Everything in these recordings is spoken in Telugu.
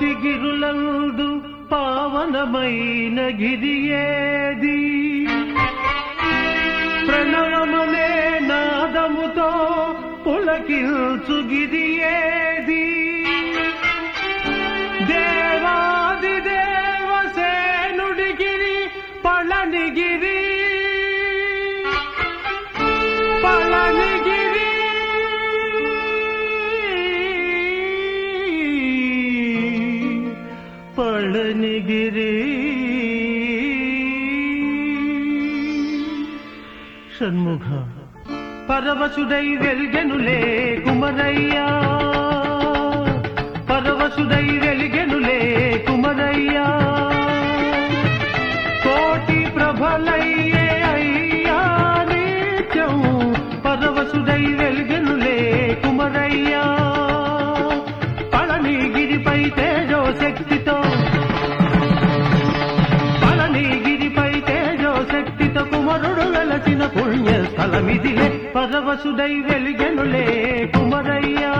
కోటి గిరులందు పావనమైన గిరి ఏది ప్రణవమనే నాదముతో పులకిల్చు గిరి ఏది దేవాది దేవసేనుడి గిరి పళనిగిరి పళనిగిరి పళనిగిరి షణ్ముఖ పరవశుడై వెల్గెనులే కుమరయ్యా పరవశుడై వెలిగెనులే కుమరయ్యా కోటి ప్రభలయ్యే అయ్యా నిత్యం పరవశుడై వెలిగెనులే కుమరయ్యా పళనిగిరిపై తేజో శక్తితో పళనిగిరిపై తేజో శక్తితో కుమరుడు వెలసిన పుణ్య స్థలమిదిలే పరవశుడై వెలిగెనులే కుమరయ్యా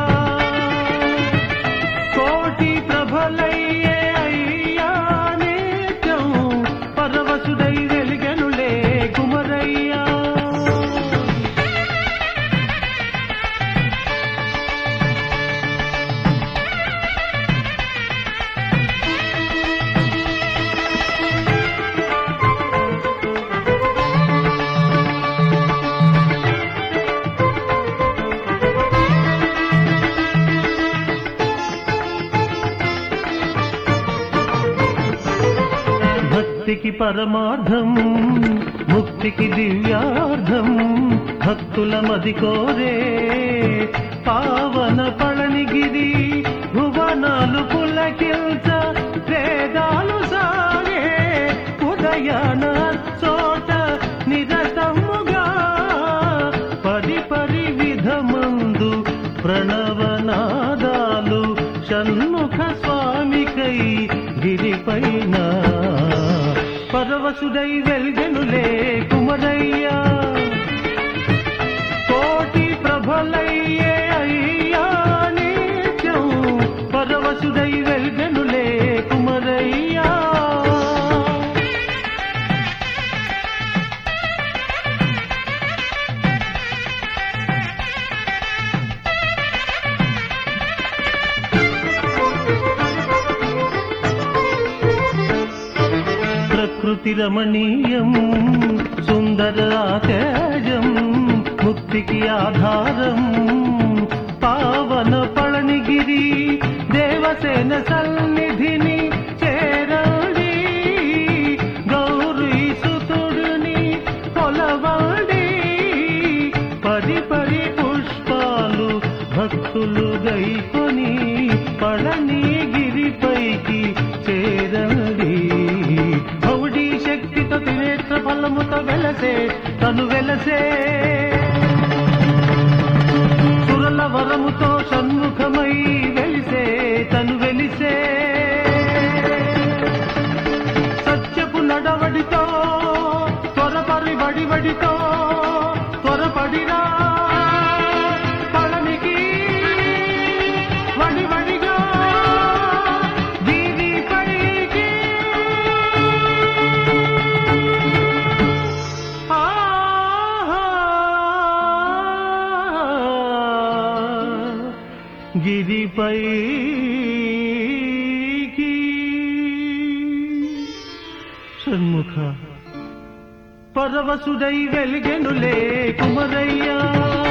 కోటి ప్రభలయ్యే అయ్యా నిత్యం పరవశుడై వెలిగెనులే కుమరయ్యా భక్తికి పరమార్థం ముక్తికి దివ్యార్థం భక్తుల మది కోరే పావన పళనిగిరి భువనాలు పులకిల్చ వేదాలు సాగే ఉదయాన చోట నిరతముగా పరి పరి విధమందు ప్రణవనాదాలు షణ్ముఖ స్వామికై గిరిపైన పరవశుడై వెల్గెనులే కుమరయ్యా కోటి ప్రభలయ్యే అయ్యా నిత్యం పరవశుడై వెల్గెనులే కుమరయ్యా ప్రకృతి రమణీయం సుందర తేజం ముక్తికి ఆధారం పావన పళనిగిరి దేవసేన సన్నిధిని చేరండి గౌరీ సుతుడిని కొలవండి పది పది పుష్పాలు భక్తులు గైకొని పళనిగిరిపైకి చేరండి భౌడీ శక్తితో త్రినేత్ర ఫలముతో వెలసే తను వెలసే సురల వరముతో షణ్ముఖమై వెలిసే తను వెలిసే సత్యపు నడవడితో త్వరపరి వడివడితో త్వరపడిరా పళనికి వడివడిగా గిరిపైకి గిరిపై షణ్ముఖ పరవశుడై వెలిగెనులే కుమరయ్యా